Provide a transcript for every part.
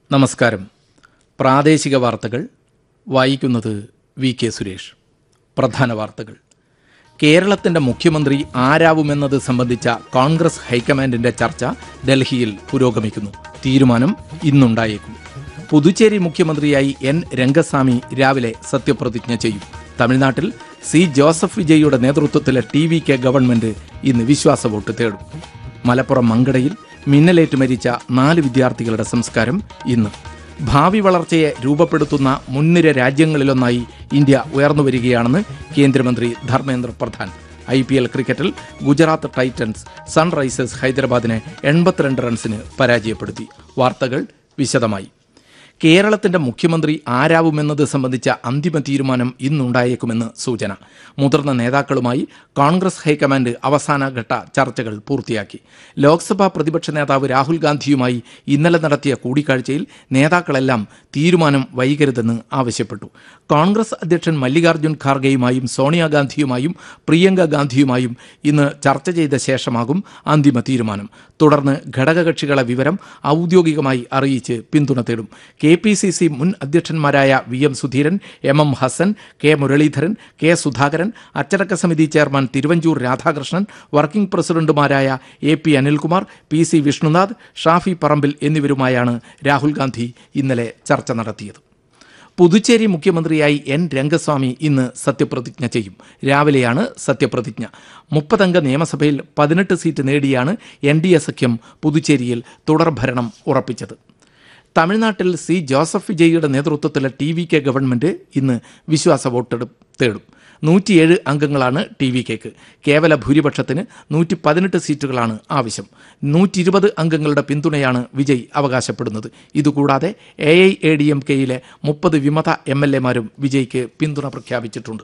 നമസ്കാരം പ്രാദേശിക വാർത്തകൾ വായിക്കുന്നത് വി കെ സുരേഷ് പ്രധാന വാർത്തകൾ കേരളത്തിന്റെ മുഖ്യമന്ത്രി ആരാവുമെന്നത് സംബന്ധിച്ച കോൺഗ്രസ് ഹൈക്കമാൻഡിന്റെ ചർച്ച ഡൽഹിയിൽ പുരോഗമിക്കുന്നു തീരുമാനം ഇന്നുണ്ടായേക്കും പുതുച്ചേരി മുഖ്യമന്ത്രിയായി എൻ രംഗസ്വാമി രാവിലെ സത്യപ്രതിജ്ഞ ചെയ്യും തമിഴ്നാട്ടിൽ സി ജോസഫ് വിജയിയുടെ നേതൃത്വത്തിലെ ടി വി കെ ഗവൺമെന്റ് ഇന്ന് വിശ്വാസ വോട്ട് തേടും മലപ്പുറം മങ്കടയിൽ മിന്നലേറ്റ് മരിച്ച നാല് വിദ്യാർത്ഥികളുടെ സംസ്കാരം ഇന്ന് ഭാവി വളർച്ചയെ രൂപപ്പെടുത്തുന്ന മുൻനിര രാജ്യങ്ങളിലൊന്നായി ഇന്ത്യ ഉയർന്നു വരികയാണെന്ന് കേന്ദ്രമന്ത്രി Dharmendra Pradhan I P L ക്രിക്കറ്റിൽ ഗുജറാത്ത് ടൈറ്റൻസ് സൺറൈസേഴ്സ് ഹൈദരാബാദിനെ എൺപത്തിരണ്ട് റൺസിന് പരാജയപ്പെടുത്തി വാർത്തകൾ വിശദമായി കേരളത്തിന്റെ മുഖ്യമന്ത്രി ആരാവുമെന്നത് സംബന്ധിച്ച അന്തിമ തീരുമാനം ഇന്നുണ്ടായേക്കുമെന്ന് സൂചന മുതിർന്ന നേതാക്കളുമായി കോൺഗ്രസ് ഹൈക്കമാൻഡ് അവസാനഘട്ട ചർച്ചകൾ പൂർത്തിയാക്കി ലോക്സഭാ പ്രതിപക്ഷ നേതാവ് രാഹുൽ ഗാന്ധിയുമായി ഇന്നലെ നടത്തിയ കൂടിക്കാഴ്ചയിൽ നേതാക്കളെല്ലാം തീരുമാനം വൈകരുതെന്ന് ആവശ്യപ്പെട്ടു കോൺഗ്രസ് അധ്യക്ഷൻ മല്ലികാർജ്ജുൻ ഖാർഗെയുമായും സോണിയാഗാന്ധിയുമായും പ്രിയങ്ക ഗാന്ധിയുമായും ഇന്ന് ചർച്ച ചെയ്ത ശേഷമാകും അന്തിമ തീരുമാനം തുടർന്ന് ഘടകകക്ഷികളെ വിവരം ഔദ്യോഗികമായി അറിയിച്ച് പിന്തുണ തേടും കെ പി സി സി മുൻ അധ്യക്ഷന്മാരായ V M Sudheeran M M Hassan K Muraleedharan K Sudhakaran അച്ചടക്ക സമിതി ചെയർമാൻ തിരുവഞ്ചൂർ രാധാകൃഷ്ണൻ വർക്കിംഗ് പ്രസിഡന്റുമാരായ A P Anilkumar P C Vishnunath Shafi Parambil എന്നിവരുമായാണ് രാഹുൽ ഗാന്ധി ഇന്നലെ ചർച്ച നടത്തിയത് പുതുച്ചേരി മുഖ്യമന്ത്രിയായി എൻ രംഗസ്വാമി ഇന്ന് സത്യപ്രതിജ്ഞ ചെയ്യും രാവിലെയാണ് സത്യപ്രതിജ്ഞ മുപ്പതംഗ നിയമസഭയിൽ പതിനെട്ട് സീറ്റ് നേടിയാണ് എൻ ഡി എ സഖ്യം പുതുച്ചേരിയിൽ തുടർഭരണം ഉറപ്പിച്ചത് തമിഴ്നാട്ടിൽ സി ജോസഫ് വിജയിയുടെ നേതൃത്വത്തിലെ ടി വി കെ ഗവൺമെന്റ് ഇന്ന് വിശ്വാസ വോട്ടെടു തേടും നൂറ്റിയേഴ് അംഗങ്ങളാണ് ടി വി കെക്ക് കേവല ഭൂരിപക്ഷത്തിന് നൂറ്റി പതിനെട്ട് സീറ്റുകളാണ് ആവശ്യം നൂറ്റി ഇരുപത് അംഗങ്ങളുടെ പിന്തുണയാണ് വിജയ് അവകാശപ്പെടുന്നത് ഇതുകൂടാതെ A I A D M കെയിലെ മുപ്പത് വിമത എം എൽ എമാരും വിജയ്ക്ക് പിന്തുണ പ്രഖ്യാപിച്ചിട്ടുണ്ട്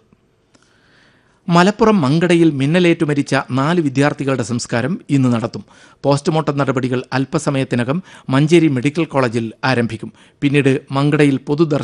മലപ്പുറം മങ്കടയിൽ മിന്നലേറ്റു മരിച്ച നാല് വിദ്യാർത്ഥികളുടെ സംസ്കാരം ഇന്ന് നടത്തും പോസ്റ്റ്മോർട്ടം നടപടികൾ അല്പസമയത്തിനകം മഞ്ചേരി മെഡിക്കൽ കോളേജിൽ ആരംഭിക്കും പിന്നീട് മങ്കടയിൽ പൊതുദർശനം